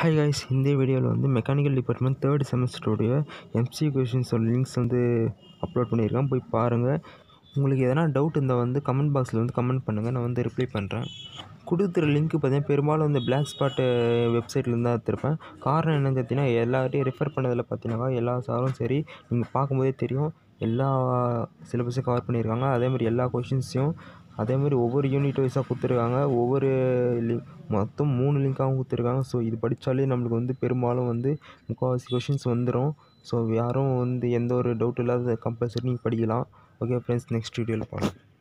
hi guys இந்த வீடியோவில் வந்து மெக்கானிக்கல் டிபார்ட்மெண்ட் தேர்ட் செமஸ்டருடைய எம்சி கொஷின்ஸோட லிங்க்ஸ் வந்து அப்லோட் பண்ணியிருக்கேன் போய் பாருங்கள் உங்களுக்கு எதனா டவுட் இருந்தால் வந்து கமெண்ட் பாக்ஸில் வந்து கமெண்ட் பண்ணுங்கள் நான் வந்து ரிப்ளை பண்ணுறேன் கொடுத்துற லிங்க் பார்த்தீங்கன்னா பெரும்பாலும் இந்த பிளாக் ஸ்பாட்டு வெப்சைட்லேருந்து தான் எடுத்திருப்பேன் காரணம் என்னன்னு பார்த்தீங்கன்னா எல்லார்ட்டையும் ரெஃபர் பண்ணதில் பார்த்தீங்கன்னா எல்லா சாரும் சரி நீங்கள் பார்க்கும்போதே தெரியும் எல்லா சிலபஸும் கவர் பண்ணியிருக்காங்க அதேமாதிரி எல்லா கொஷின்ஸையும் அதேமாதிரி ஒவ்வொரு யூனிட் வைஸாக கொடுத்துருக்காங்க ஒவ்வொரு லிங்க் மொத்தம் மூணு லிங்காகவும் கொடுத்துருக்காங்க ஸோ இது படித்தாலே நம்மளுக்கு வந்து பெரும்பாலும் வந்து முக்கால்வாசி கொஷின்ஸ் வந்துடும் ஸோ யாரும் வந்து எந்த ஒரு டவுட் இல்லாத கம்பல்சரி நீங்கள் படிக்கலாம் ஓகே ஃப்ரெண்ட்ஸ் நெக்ஸ்ட் வீடியோவில் பார்க்கலாம்